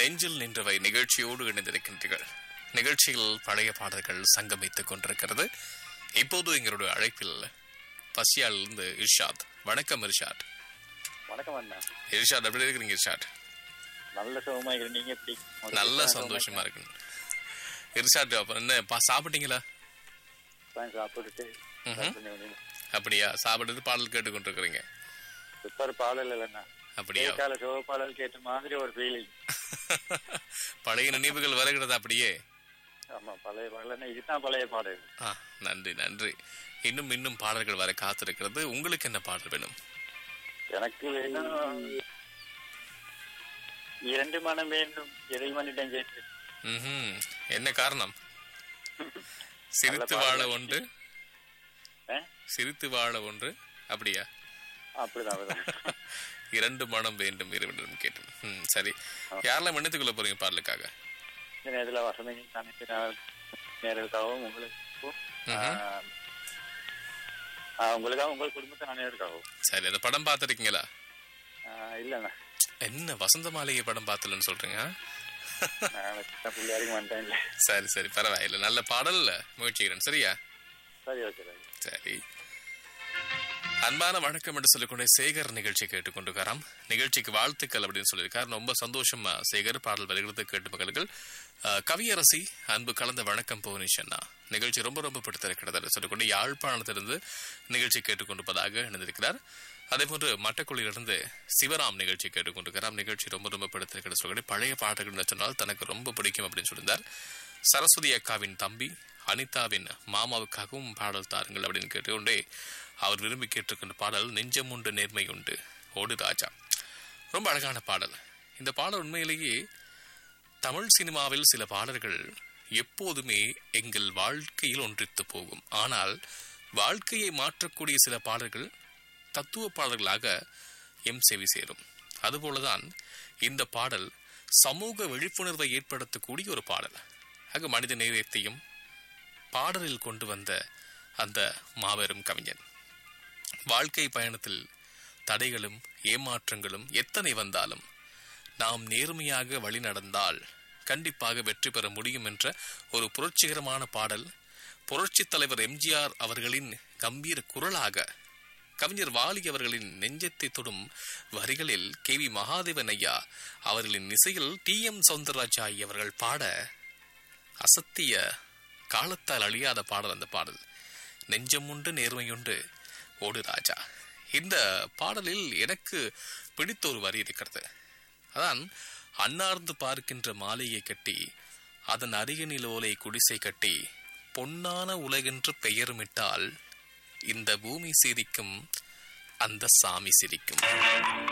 நெஞ்சில் நின்றவை நிகழ்ச்சியோடு இணைந்திருக்கின்றீர்கள் நிகழ்ச்சியில் பழைய பாடல்கள் சங்கமித்துக் கொண்டிருக்கிறது இப்போது எங்களுடைய அழைப்பில் பசியாலிருந்து இர்ஷாத் வணக்கம் இர்ஷாத் வணக்கம் அண்ணா இர்ஷாத் எப்படி இருக்கிறீங்க இர்ஷாத் நல்ல சுகமா இருக்கிற நீங்க எப்படி நல்ல சந்தோஷமா இருக்கு இர்ஷாத் அப்ப என்ன பா- சாப்பிட்டீங்களா தான் சாப்பிட்டுட்டு ம்ஹும். அப்படியா சாப்பிட்டு பாடல் கேட்டுக்கொண்டிருக்கிறீங்க சூப்பர் பாடல் இல்லைண்ணா அப்படியா கால சிவ பாடல் கேட்ட மாதிரி ஒரு ஃபீலிங் பழைய நினைவுகள் வருகிறது அப்படியே ஆமா பழைய பாடல்னா இதுதான் பழைய பாடல் ஆ நன்றி நன்றி இன்னும் இன்னும் பாடல்கள் வர காத்திருக்கிறது உங்களுக்கு என்ன பாடல் வேணும் எனக்கு வேணும் இரண்டு மனம் வேண்டும் இறைவனிடம் கேட்டு ம்ஹும். என்ன காரணம் சிரித்து நல்ல வாழ பாடல். ஒன்று ஆ? சிரித்து வாழ ஒன்று அப்படியா அப்படிதான் அப்படிதான் இரண்டு மனம் வேண்டும் இருவரும் கேட்டு ம் சரி யாரெல்லாம் மன்னித்துக் கொள்ள போறீங்க பாடலுக்காக இந்த நேரத்தில் வசதி அனைத்து நாள் நேர்களுக்காகவும் உங்களுக்கும் ம்ஹும். ஆஹ், ஆஹ், உங்களுக்காகவும் உங்கள் குடும்பத்தின் அனைவருக்காகவும் சரி அந்த படம் பார்த்துருக்கீங்களா ஆஹ், இல்லைண்ணா என்ன வசந்த மாளிகை படம் பார்த்தலன்னு சொல்றீங்க ஆ? நான் சின்ன பிள்ளையாருக்கு வந்துட்டேன் இல்லை சரி சரி பரவாயில்ல நல்ல பாடல் முயற்சிக்கிறேன் சரியா சரி ஓகே சரி சரி அன்பான வணக்கம் என்று சொல்லிக்கொண்டே சேகர் நிகழ்ச்சி கேட்டுக்கொண்டிருக்காராம் நிகழ்ச்சிக்கு வாழ்த்துக்கள் அப்படின்னு சொல்லியிருக்கார் ரொம்ப சந்தோஷமா சேகர் பாடல் வருகிறது கேட்டு மகளுக்கு அஹ், கவியரசி அன்பு கலந்த வணக்கம் புவனேஷன்னா நிகழ்ச்சி ரொம்ப ரொம்ப பிடித்திருக்கிறது என்று சொல்லிக்கொண்டு யாழ்ப்பாணத்திலிருந்து நிகழ்ச்சி கேட்டுக்கொண்டிருப்பதாக இணைந்திருக்கிறார் அதே போன்று மட்டக்குழியிலிருந்து சிவராம் நிகழ்ச்சி கேட்டுக்கொண்டிருக்கிறார் நிகழ்ச்சி ரொம்ப ரொம்ப பிடித்திருக்கிறது சொல்லிட்டு பழைய பாடல்கள் சொன்னால் தனக்கு ரொம்ப பிடிக்கும் அப்படின்னு சொல்லியிருந்தார் சரஸ்வதி அக்காவின் தம்பி அனிதாவின் மாமாவுக்காகவும் பாடல் தாருங்கள் அப்படின்னு கேட்டுக்கொண்டே அவர் விரும்பி கேட்டிருக்கின்ற பாடல் நெஞ்சம் உண்டு நேர்மை உண்டு ஓடு ராஜா ரொம்ப அழகான பாடல் இந்த பாடல் உண்மையிலேயே தமிழ் சினிமாவில் சில பாடல்கள் எப்போதுமே எங்கள் வாழ்க்கையில் ஒன்றித்து போகும் ஆனால் வாழ்க்கையை மாற்றக்கூடிய சில பாடல்கள் தத்துவ பாடல்களாக எம் செவி சேரும் அதுபோலதான் இந்த பாடல் சமூக விழிப்புணர்வை ஏற்படுத்தக்கூடிய ஒரு பாடல் ஆக மனித நேயத்தையும் பாடலில் கொண்டு வந்த அந்த மாபெரும் கவிஞன் வாழ்க்கை பயணத்தில் தடைகளும் ஏமாற்றங்களும் எத்தனை வந்தாலும் நாம் நேர்மையாக வழி நடந்தால் கண்டிப்பாக வெற்றி பெற முடியும் என்ற ஒரு புரட்சிகரமான பாடல் புரட்சித் தலைவர் எம்ஜிஆர் அவர்களின் கம்பீர குரலாக கவிஞர் வாலி அவர்களின் நெஞ்சத்தை தொடும் வரிகளில் கே வி மகாதேவன் ஐயா அவர்களின் இசையில் டி எம் சவுந்தரராஜா அவர்கள் பாட அசத்திய காலத்தால் அழியாத பாடல் அந்த பாடல் நெஞ்சமுண்டு நேர்மையுண்டு ஓடு ராஜா இந்த பாடலில் எனக்கு பிடித்த ஒரு வரி இருக்கிறது அதான் அன்னார்ந்து பார்க்கின்ற மாலையை கட்டி அதன் அருகினில் ஓலை குடிசை கட்டி பொன்னான உலகென்று பெயருமிட்டால் இந்த பூமி சிரிக்கும் அந்த சாமி சிரிக்கும்